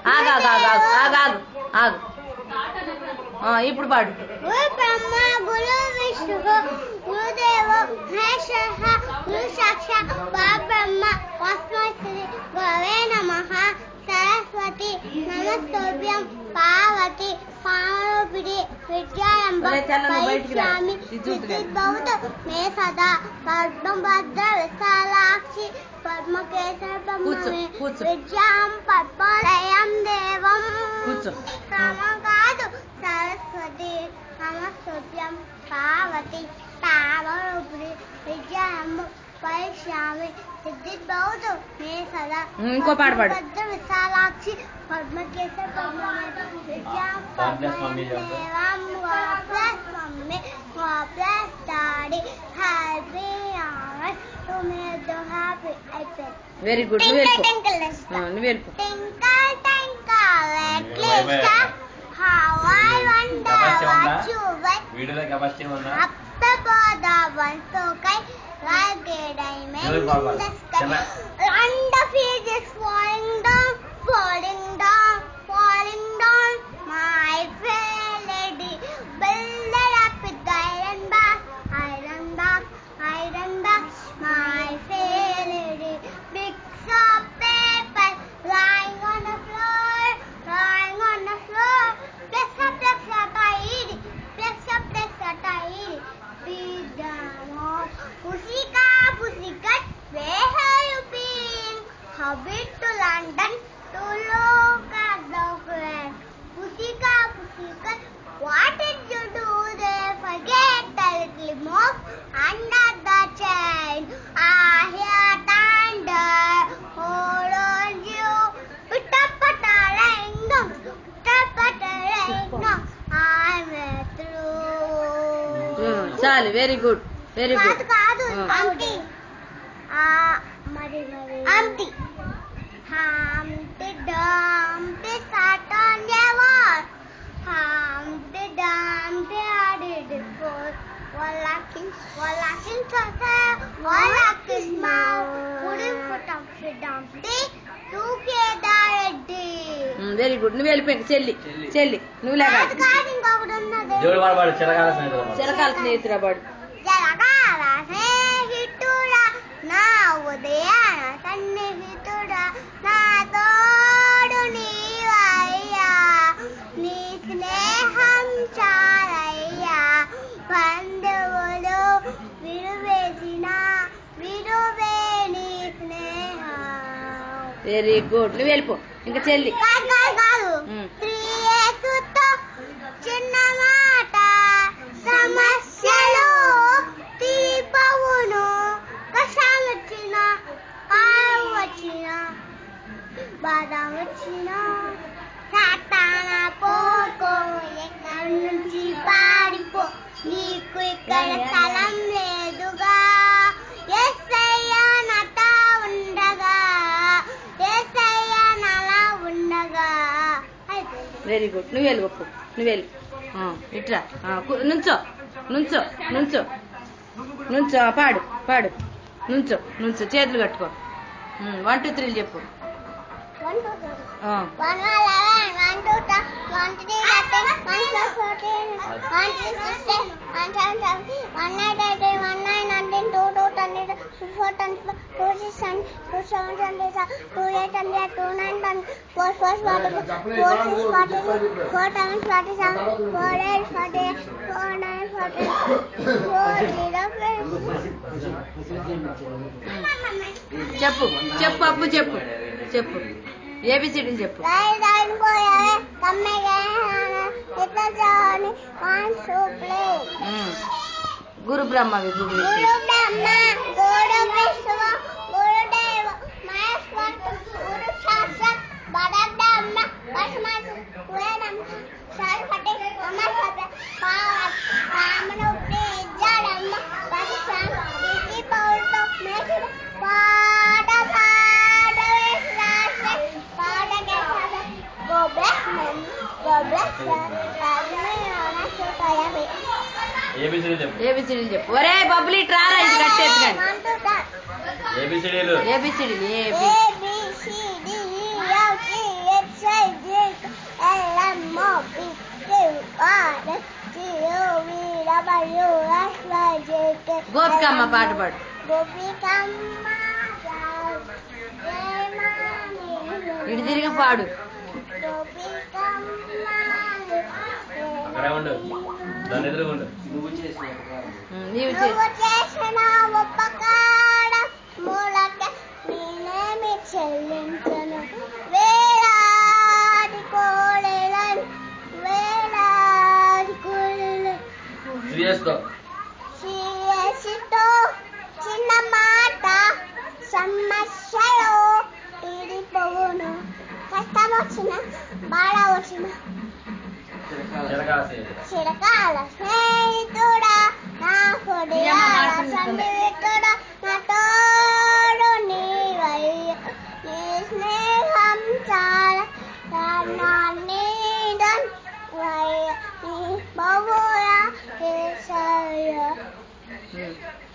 ఆగు ఆగు ఆగు ఆగు ఆగు ఆగు ఆగు ఆ, ఇప్పుడు పాడు గురు బ్రహ్మ గురు విష్ణు గురుదేవ మహేశ్వర గురు సాక్షాత్ పరబ్రహ్మ తస్మై గురవే నమః సరస్వతి నమస్తోభ్యం పార్వతి పామరూపిణి విద్యారంభ ఒరే, తెల్లని బయటికి రా. పైష్యామి ఇది చూద్దుగా. విద్యుద్భవతు మే సదా పద్మభద్ర విశాలాక్షి పద్మకేశర కూర్చో, బ్రహ్మమే కూర్చో. విద్యాం పద్మలయం దేవం కూర్చో. కాదు సరస్వతి నమస్తోభ్యం పార్వతి తామరూపిణి విద్యారంభ పరీక్షామి సిద్ధిద్భవతు మే సదా ఉమ్, ఇంకో పాట పాడు. పద్మభద్ర విశాలాక్షి పద్మకేశర బ్రహ్మమే విద్యాం God bless mommy, పద్మలయం God bless. దేవం God bless mommy, God bless daddy, happy hours to make the happy I said. Very good నువ్వు Twinkle, వెళ్ళిపో twinkle, ఆ, little నువ్వు వెళ్ళిపో Twinkle, twinkle, little Bye, bye. star, how I wonder Namaste, what Wanda. you wear. వీడియోలో capacity ఉందా Up above the one so high, like a diamond Jolly in Baba. the sky. Challa. And the field is falling down, falling down, falling down. My fair lady, build it up with iron bar, iron bar, iron bar. My fair lady, bits of paper lying on the floor, lying on the floor. Flex up, flex up, tidy, flex up, flex up, tidy. Beat them off. Pussycat, pussycat, where have you been? How been to London to look at the friend? Pussycat, pussycat, what did you do there? Forget the little mouse under the chain. I hear thunder. Hold on, you. Pita-pata-ring-dong, pita-pata-ring-dong. I'm through. Um, చాలు very good very కాదు good కాదు ఆ. ఆంటీ ఆ, మరి మరి ఆంటీ Humpty Dumpty sat on the wall Humpty Dumpty had it before Wallacking, wallacking chocolate, wallacking mouth Putting foot up the Dumpty took it already very good నువ్వు వెళ్ళిపోయి చెల్లి చెల్లి నువ్వు కాదు లేవాలి కాదు ఇంకొకటి ఉన్నది దేవుడు వాడు వాడు చిరకాల స్నేహితుడు వాడు. చిరకాల స్నేహితురా వాడు జలగాల స్నేహితుడా నా ఉదయాన సన్నిహితుడా నా తోడు నీవయ్యా నీ స్నేహం చాలయ్యా బంధువులు విరువేసిన విరువే నీ స్నేహం వెరీ గుడ్ నువ్వు వెళ్ళిపో ఇంకా చెల్లి కాదు కాదు కాదు ఉమ్. శ్రీయేసుతో చిన్న మాట సమస్యలు తీపవును కషాయం వచ్చిన కారం వచ్చిన బాదం వచ్చిన సాతాన పోకో ఎక్కడి నుంచి పారిపో నీకు ఇక్కడ స్థలం లేదుగా ఎస్ఐయ నట ఉండగా ఎస్ఐయ నలా ఉండగా వెరీ గుడ్ నువ్వు వెళ్ళి ఒప్పు నువ్వు వెళ్ళి ఆ, ఇట్రా ఆ, కు- నుంచో నుంచో నుంచో నుంచో ఆ, పాడు పాడు నుంచో నుంచో చేతులు కట్టుకో వన్ టూ త్రీలు చెప్పు వన్ టూ త్రీ ఆ, One eleven, one two ten, one three thirteen, one four fourteen, one six sixteen, one seven seventeen, one nine eighteen, one nine nineteen, two two twenty two, two four twenty four, two six twenty, two seven twenty seven, two eight twenty eight, two nine twenty, four four forty four, four six forty six, four seven forty seven, four eight forty eight, four nine forty four zero చెప్పు చెప్పు అప్పు చెప్పు చెప్పు ఏబిసిడీలు చెప్పు రైలు రైలు పోయావే కమ్మగా ఇట్లా చాలని వన్ టూ ప్లే ఉమ్. గురు బ్రహ్మ విభు గురు విష్ణు బ్రహ్మ గురు విష్ణు గురుదేవ మహేశ్వర గురు సాక్షాత్ పరబ్రహ్మ పరమాత్మ గురునం సరస్వతి నమస్తే పావత్ రామను విద్యారమ్మ పరశురామ ఇది పౌరుతో మేసుడు పాట పాట రాష్ట్ర పాట God bless mom God bless A B C D చెప్పు ఏబిసిడీలు చెప్పు ఒరే బబ్బులు ఇటు రారా ఇది కట్టేది కానీ వన్ టూ త్రీ ఏబిసిడీలు ఏబిసిడీలు A A B B C D E F G H I J Gopikamma పాట పాడు గోపికమ్మ ఇటు తిరిగి పాడు అక్కడే ఉండు దాని ఎదురుగా ఉండు ఉమ్, నీవు చే నువ్వు చేసిన ఉపకారం మూలక నేనేమి చెల్లించను వేలాది కోడెలను వేలాది కోడెలను ఇది చేసుకో చేసితో చిన్న మాట సమస్యలో తీరిపోవును కష్టం వచ్చిన బాధ వచ్చిన చిరకాల స్నేహితుడు చిరకాల స్నేహితుడా నా హృదయ ఏమో మాట్లాడుతుంది. సన్నిహితుడా నా తోడు నీవయ్య నీ స్నేహం చాలా నా నీడన్ వయ్య నీ బహుళ కేసయ్య ఉమ్.